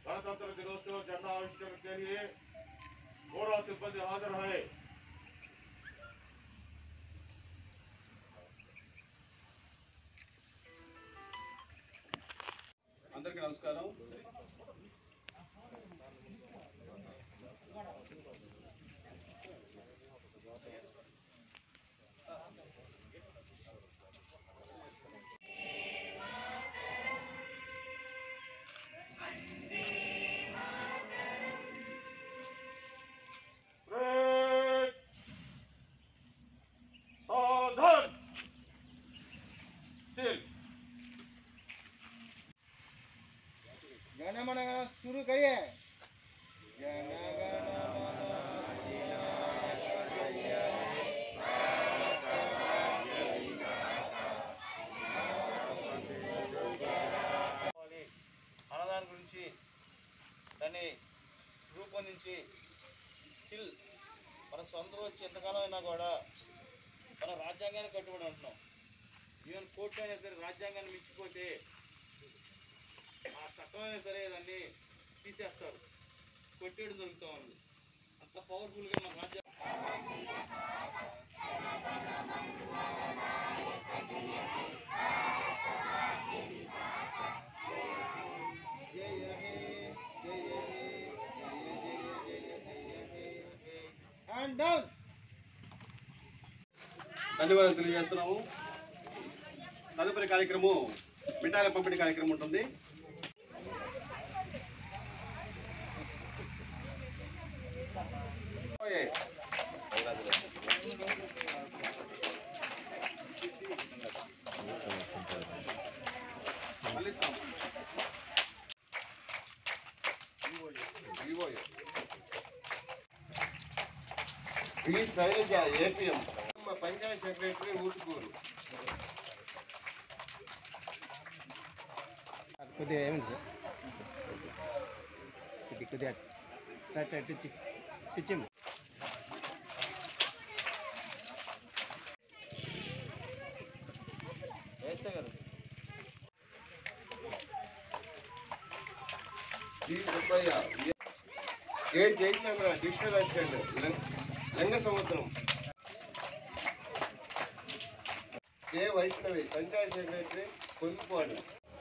गणतंत्र दिनोत्सव झंडा आविष्करण के लिए गौरव सिब्बंदी हाजिर है అందరికీ నమస్కారం ब्रेक सावधान स्टिल गणमन शुरू करिए जन गण అది అన్నదాని గురించి దాన్ని రూపొందించి స్టిల్ మన సొంతం వచ్చి ఎంతకాలం అయినా కూడా మన రాజ్యాంగాన్ని కట్టుబడి ఉంటున్నాం ఈవెన్ కోర్టు అయినా సరే రాజ్యాంగాన్ని మించిపోతే ఆ చట్టం అయినా సరే దాన్ని తీసేస్తారు కొట్టేయడం జరుగుతూ ఉంది అంత పవర్ఫుల్గా మన రాజ్యాంగం जय हे जय हे जय जय जय जय हे हैंड डाउन ధన్యవాదాలు తెలియజేస్తున్నాము తదుపరి కార్యక్రమం మిఠాయిల పంపిణీ కార్యక్రమం ఉంటుంది ओए మళ్ళీ ఇస్తాము. विवो ఈ శైలజ ఏపీఎం మా పంచాయత్ సెక్రటరీ ఊటుకూరు కొద్దిగా ఏమిటి సార్ కొద్ది కొద్దిగా అట్లా అటు పిచ్చింది వేస్తే కదా G Subbaiah K Jayachandra digital assistant లింగ సంవత్సరం కె వైష్ణవి పంచాయత్ సెక్రటరీ పొందుపాడు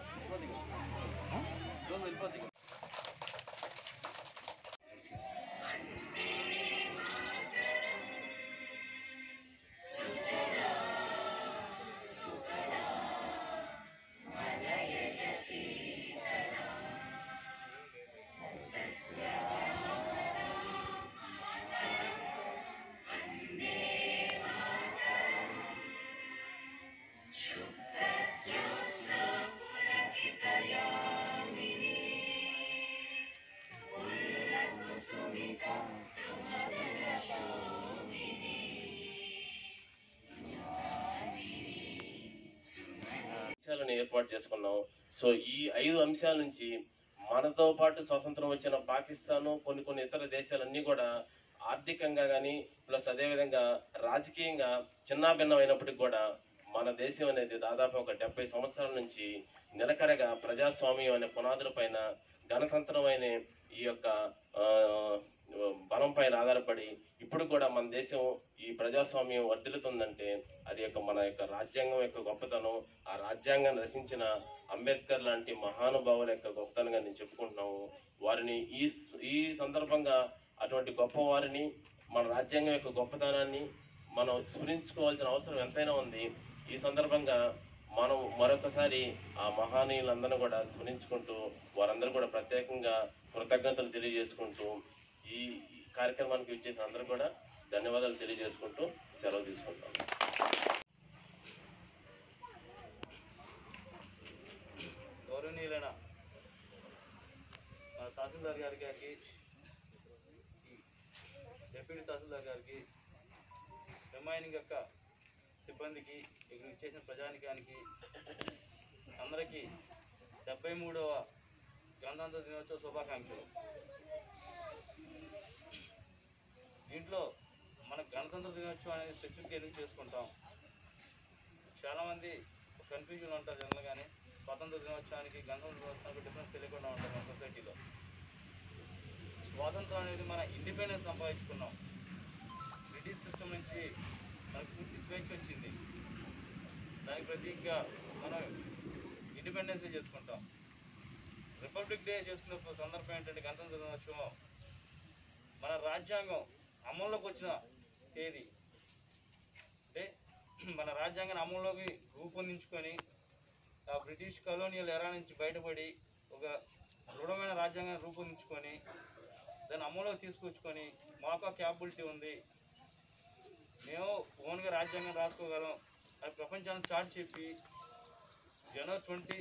అంశాలను ఏర్పాటు చేసుకున్నాం సో ఈ ఐదు అంశాల నుంచి మనతో పాటు స్వతంత్రం వచ్చిన పాకిస్తాను కొన్ని కొన్ని ఇతర దేశాలన్నీ కూడా ఆర్థికంగా కానీ ప్లస్ అదేవిధంగా రాజకీయంగా చిన్నాభిన్నమైనప్పటికీ కూడా మన దేశం అనేది దాదాపు ఒక డెబ్బై సంవత్సరాల నుంచి నిలకడగా ప్రజాస్వామ్యం అనే పునాదుల పైన గణతంత్రమైన ఈ యొక్క ఆ, బలం పైన ఆధారపడి ఇప్పుడు కూడా మన దేశం ఈ ప్రజాస్వామ్యం వర్ధిల్లుతుందంటే అది యొక్క మన యొక్క రాజ్యాంగం యొక్క గొప్పతనం ఆ రాజ్యాంగాన్ని రచించిన అంబేద్కర్ లాంటి మహానుభావుల యొక్క గొప్పతనంగా నేను చెప్పుకుంటున్నాము వారిని ఈ ఈ సందర్భంగా అటువంటి గొప్ప వారిని మన రాజ్యాంగం యొక్క గొప్పతనాన్ని మనం స్మరించుకోవాల్సిన అవసరం ఎంతైనా ఉంది ఈ సందర్భంగా మనం మరొకసారి ఆ మహానీయులందరినీ కూడా స్మరించుకుంటూ వారందరూ కూడా ప్రత్యేకంగా కృతజ్ఞతలు తెలియజేసుకుంటూ ఈ ఈ కార్యక్రమానికి ఇచ్చేసిన అందరూ కూడా ధన్యవాదాలు తెలియజేసుకుంటూ సెలవు తీసుకుంటాం గౌరవనీయులైన మన తహసీల్దార్ గారి గారికి ఈ డిప్యూటీ తహసీల్దార్ గారికి రిమైనింగ్ యొక్క సిబ్బందికి ఇక్కడ చేసిన ప్రజానికానికి అందరికీ డెబ్బై మూడవ గణతంత్ర దినోత్సవ శుభాకాంక్షలు దీంట్లో మన గణతంత్ర దినోత్సవం అనేది స్పెసిఫిక్గా ఎందుకు చేసుకుంటాం చాలామంది కన్ఫ్యూజన్ ఉంటారు జనరల్గానే స్వాతంత్ర దినోత్సవానికి గణతంత్ర దినోత్సవానికి డిఫరెన్స్ తెలియకుండా ఉంటారు మన సొసైటీలో స్వాతంత్రం అనేది మన ఇండిపెండెన్స్ సంపాదించుకున్నాం బ్రిటిష్ సిస్టమ్ నుంచి మనకు పూర్తి స్వేచ్ఛ వచ్చింది దానికి ప్రతీకగా మనం ఇండిపెండెన్స్ డే చేసుకుంటాం రిపబ్లిక్ డే చేసుకునే సందర్భం ఏంటంటే గణతంత్ర దినోత్సవం మన రాజ్యాంగం అమల్లోకి వచ్చిన తేదీ అంటే మన రాజ్యాంగాన్ని అమల్లోకి రూపొందించుకొని ఆ బ్రిటిష్ కలోనియల్ ఎరా నుంచి బయటపడి ఒక దృఢమైన రాజ్యాంగాన్ని రూపొందించుకొని దాన్ని అమల్లోకి తీసుకొచ్చుకొని మాకు ఆ క్యాపబిలిటీ ఉంది మేము ఓన్గా రాజ్యాంగం రాసుకోగలం అది ప్రపంచాన్ని చాటి చెప్పి జనవరి ట్వంటీ